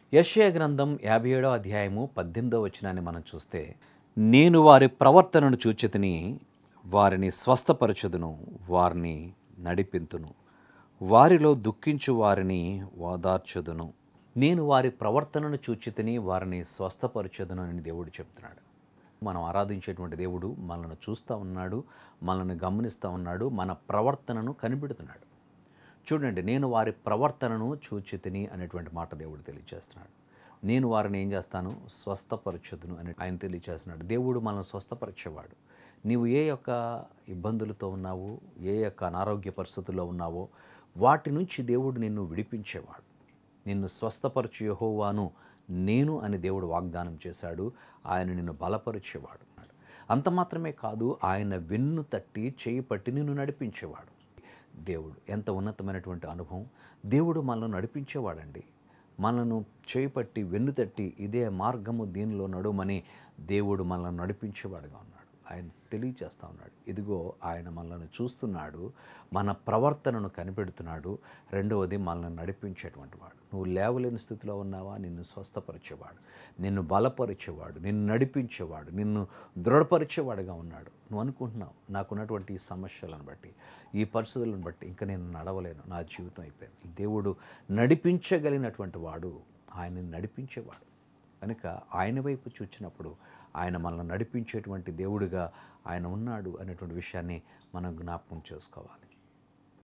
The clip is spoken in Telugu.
యశ్య గ్రంథం యాభై ఏడో అధ్యాయము పద్దెనిమిదో వచనాన్ని మనం చూస్తే నేను వారి ప్రవర్తనను చూచితిని వారిని స్వస్థపరచుదును వారిని నడిపింతును వారిలో దుఃఖించు వారిని ఓదార్చుదును నేను వారి ప్రవర్తనను చూచితిని వారిని స్వస్థపరచుదును అని దేవుడు చెప్తున్నాడు మనం ఆరాధించేటువంటి దేవుడు మనల్ని చూస్తూ ఉన్నాడు మనల్ని గమనిస్తూ ఉన్నాడు మన ప్రవర్తనను కనిపెడుతున్నాడు చూడండి నేను వారి ప్రవర్తనను చూచితిని అనేటువంటి మాట దేవుడు తెలియజేస్తున్నాడు నేను వారిని ఏం చేస్తాను స్వస్థపరచుదును అని ఆయన తెలియజేస్తున్నాడు దేవుడు మనల్ని స్వస్థపరిచేవాడు నీవు ఏ యొక్క ఇబ్బందులతో ఉన్నావో ఏ యొక్క అనారోగ్య పరిస్థితుల్లో ఉన్నావో వాటి నుంచి దేవుడు నిన్ను విడిపించేవాడు నిన్ను స్వస్థపరచు యెహోవాను నేను అని దేవుడు వాగ్దానం చేశాడు ఆయన నిన్ను బలపరిచేవాడు అంత మాత్రమే కాదు ఆయన వెన్ను తట్టి చేయి పట్టి నిన్ను నడిపించేవాడు దేవుడు ఎంత ఉన్నతమైనటువంటి అనుభవం దేవుడు మనల్ని నడిపించేవాడండి మనను చేపట్టి వెన్ను తట్టి ఇదే మార్గము దీనిలో నడుమని దేవుడు మనల్ని నడిపించేవాడుగా ఉన్నాడు ఆయన తెలియచేస్తా ఉన్నాడు ఇదిగో ఆయన మనల్ని చూస్తున్నాడు మన ప్రవర్తనను కనిపెడుతున్నాడు రెండవది మనల్ని నడిపించేటువంటి వాడు నువ్వు లేవలేని స్థితిలో ఉన్నావా నిన్ను స్వస్థపరిచేవాడు నిన్ను బలపరిచేవాడు నిన్ను నడిపించేవాడు నిన్ను దృఢపరిచేవాడుగా ఉన్నాడు నువ్వు అనుకుంటున్నావు నాకున్నటువంటి ఈ సమస్యలను బట్టి ఈ పరిస్థితులను బట్టి ఇంకా నేను నడవలేను నా జీవితం అయిపోయింది దేవుడు నడిపించగలిగినటువంటి వాడు ఆయన్ని నడిపించేవాడు కనుక ఆయన వైపు చూచినప్పుడు ఆయన మనల్ని నడిపించేటువంటి దేవుడిగా ఆయన ఉన్నాడు అనేటువంటి విషయాన్ని మనం జ్ఞాపకం చేసుకోవాలి